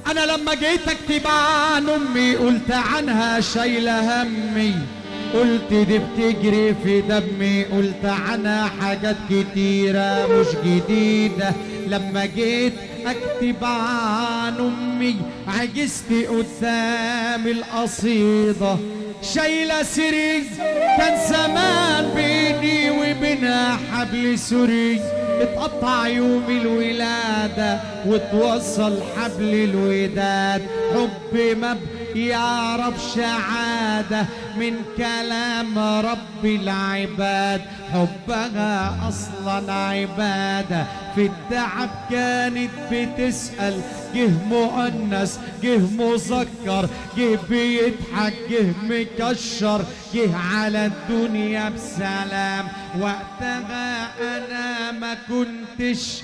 انا لما جيت اكتب عن امي قلت عنها شايله همي قلت دي بتجري في دمي قلت عنها حاجات كتيرة مش جديدة لما جيت اكتب عن امي عجزت قدام القصيدة شايلة سري كان زمان بيني وبينها حبل سوري اتقطع يوم الولادة وتوصل حبل الوداد حب ما يعرفش عادة من كلام رب العباد حبها أصلا عبادة في التعب كانت بتسأل جه مؤنس جه مذكر جه بيضحك جه مكشر جه على الدنيا بسلام وقتها أنا ما كنتش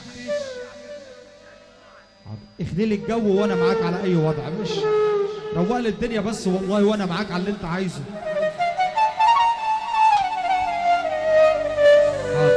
اخلي الجو وانا معاك على اي وضع مش روق لي الدنيا بس والله وانا معاك على اللي انت عايزه حاضر.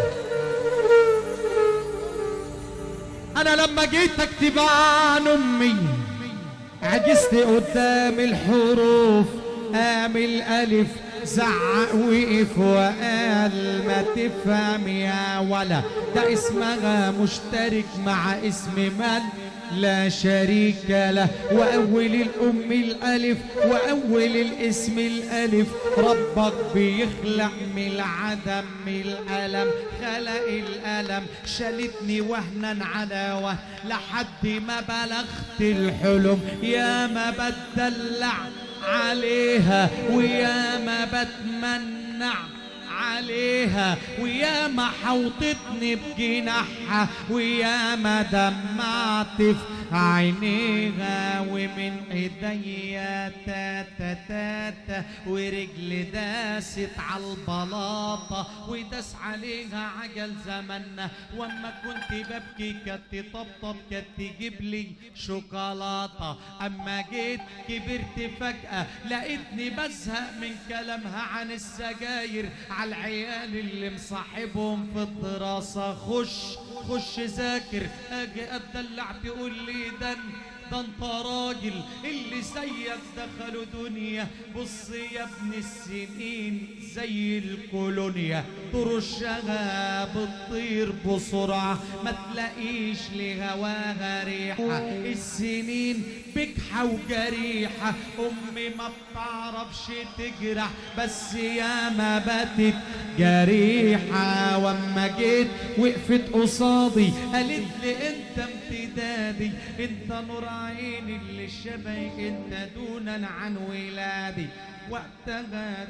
انا لما جيت اكتب عن امي عجزت قدام الحروف قام الالف زعق وقف وقال ما تفهم يا ولا ده اسمها مشترك مع اسم من لا شريك له وأول الأم الألف وأول الاسم الألف ربك بيخلق من العدم من الألم خلق الألم شالتني وهنا على وهن لحد ما بلغت الحلم يا ما بتدلع عليها ويا ما بتمنع عليها ويا ما حوطتني بجناحها ويا ما دمعت في عينيها ومن ايديا تاتا تاتا ورجل داست على البلاطة وداس عليها عجل زمنا واما كنت ببكي كانت تطبطب كانت تجيب لي شوكولاتة اما جيت كبرت فجأة لقيتني بزهق من كلامها عن السجاير على العيال اللي مصاحبهم في الدراسة خش خش ذاكر اجي اتدلع تقول لي ده ده انت راجل اللي زيك دخلوا دنيا بص يا ابن السنين زي الكولونيا ترشها بتطير بسرعة ما تلاقيش لهواها ريحة السنين بجحة وجريحة أمي ما بتعرفش تجرح بس يا ما باتت جريحة واما جيت وقفت قصادي قالت لي انت امتدادي انت نور عيني اللي شبهي انت دونا عن ولادي وقتها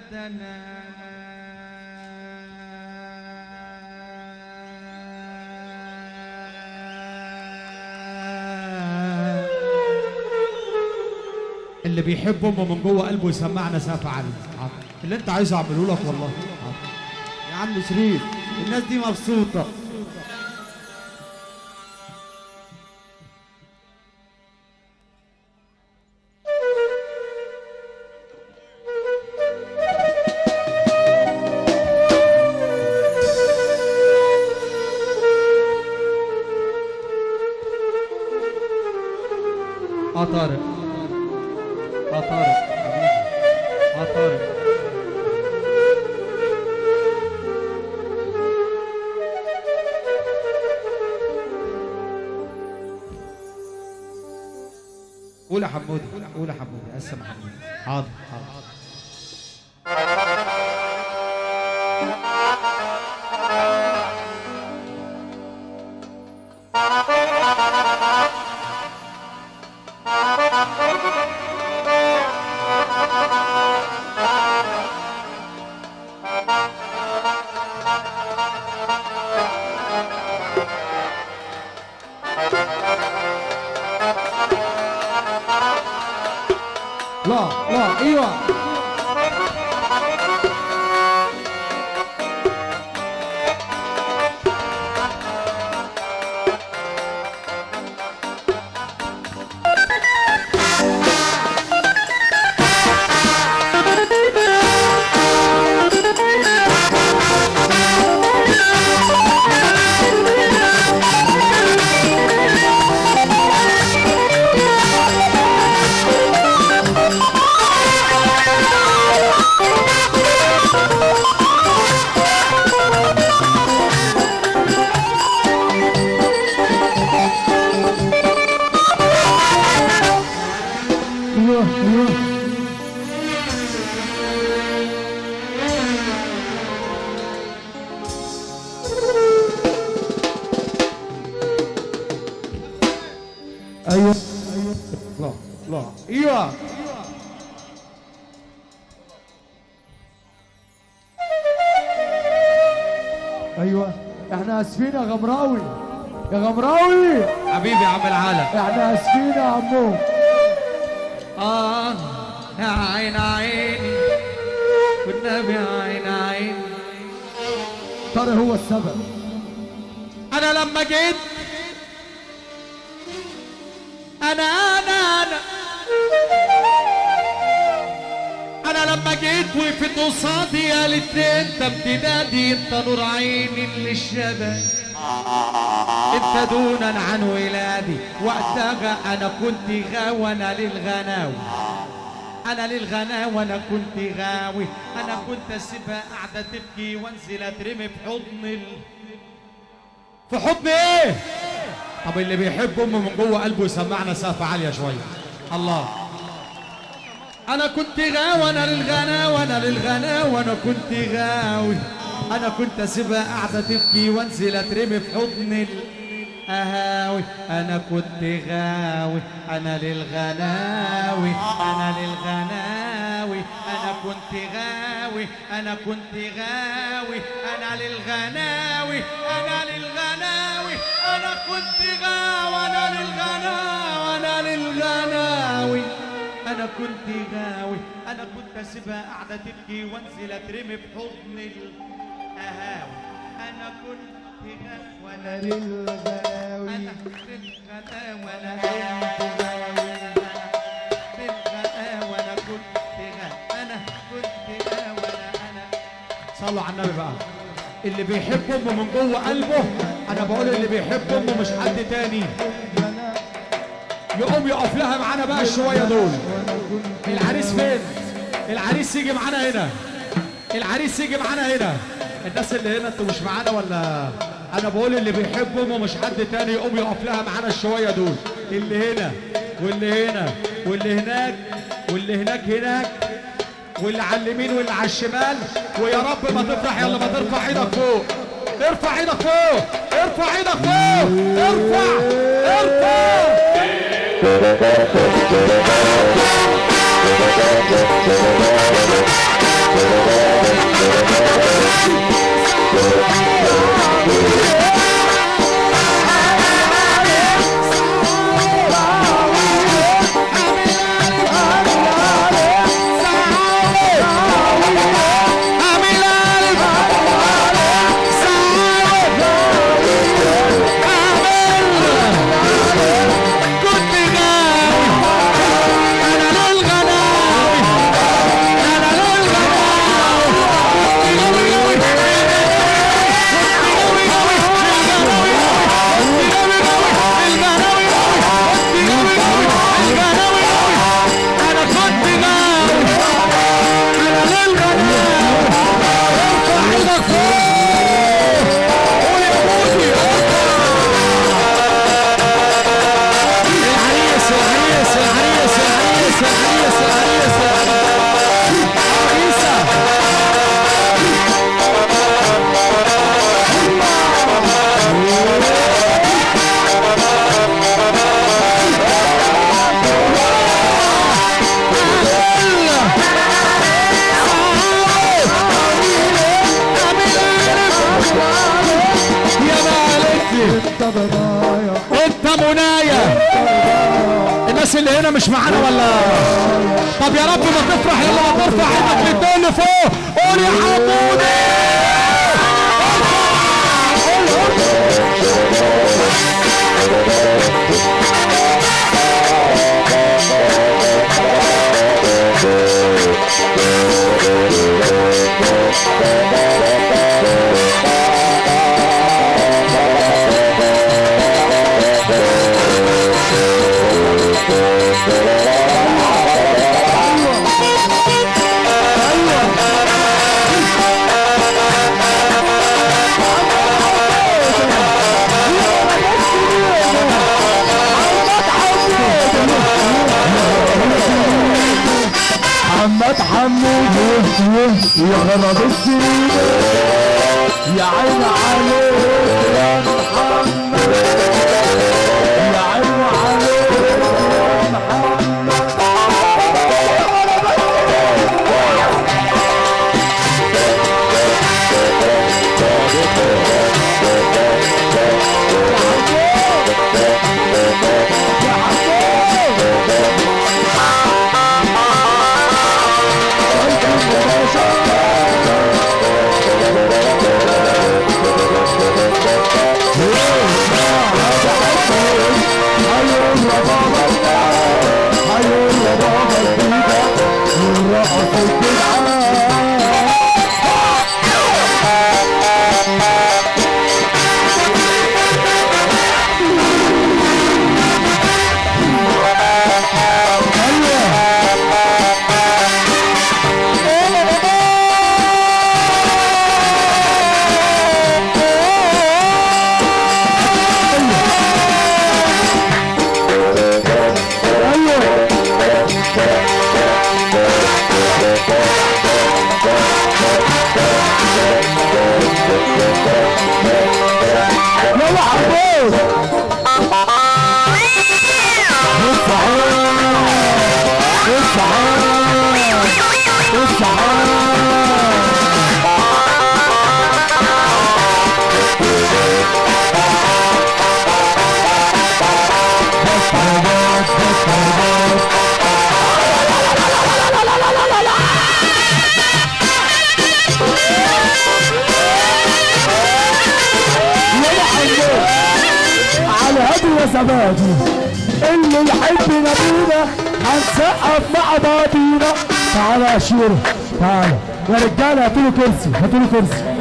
دنا اللي بيحب امه من جوه قلبه يسمعنا سقف عالي اللي انت عايزه اعمله لك والله يا عم شريف الناس دي مبسوطة اه طارق اه طارق حبيبي. اه طارق قول يا حمودي قول يا حمودي قسم يا حمودي حاضر حاضر لا لا ايوه ايوه لا لا ايوه ايوه احنا اسفين يا غمراوي يا غمراوي حبيبي يا عم العالم احنا اسفين يا عمو آه يا عين عيني والنبي يا عين عيني طارق هو السبب أنا لما جيت أنا أنا أنا أنا لما جيت وقفت قصادي قالت لي أنت امتدادي أنت نور عيني للشباب أنت دونا عن ولادي وقتها أنا كنت غاوي أنا للغناوي انا للغنى وانا كنت غاوي انا كنت اسيبها قاعده تبكي وانزل اترمي في حضن ال... في حضن ايه طب اللي بيحب امه من جوه قلبه يسمعنا سقف عاليه شويه الله انا كنت غاوي انا للغنى وانا للغنى وانا كنت غاوي انا كنت اسيبها قاعده تبكي وانزل اترمي في حضن القهاوي انا كنت غاوي انا للغناوي انا للغناوي انا كنت غاوي انا كنت غاوي انا للغناوي انا للغناوي انا كنت غاوي انا للغناوي انا للغناوي انا كنت غاوي انا كنت اسيبها قاعده تبكي وانزل اترمي في حضن القهاوي انا كنت غاوي وانا للغاوي انا للغناوي وانا كنت غاوي للغناوي وانا كنت غاوي انا كنت غاوي وانا انا صلوا على النبي بقى اللي بيحب امه من جوه قلبه انا بقول اللي بيحب امه مش حد تاني يقوم يقف لها معانا بقى الشويه دول العريس فين العريس يجي معانا هنا العريس يجي معانا هنا الناس اللي هنا انتوا مش معانا ولا انا بقول اللي بيحب امه مش حد تاني يقوم يقف لها معانا الشويه دول اللي هنا واللي هنا واللي هناك واللي هناك هناك واللي على اليمين واللي على الشمال ويا رب ما تفرح يلا ما ترفع ايدك فوق ارفع ايدك فوق ارفع ايدك فوق ارفع ارفع العريس العريس العريس العريس العريس العريس عريسة يا مالك انت بضايع انت منايا الناس اللي هنا مش معانا ولا طب يا رب ما تفرح يلا ما ترفع ايدك للدول فوق قول يا حمودي محمد حمود يغرب السنين يا عين عليك يا محمد يا عين عليك يلا حبوب الصحيح الصحيح الصحيح يلا حبوب على هدي يا زبادي اللي يحب نبينا هنسقف مع بعضينا تعالى يا شيرو تعالى يا رجاله هاتوا له كرسي هاتوا له كرسي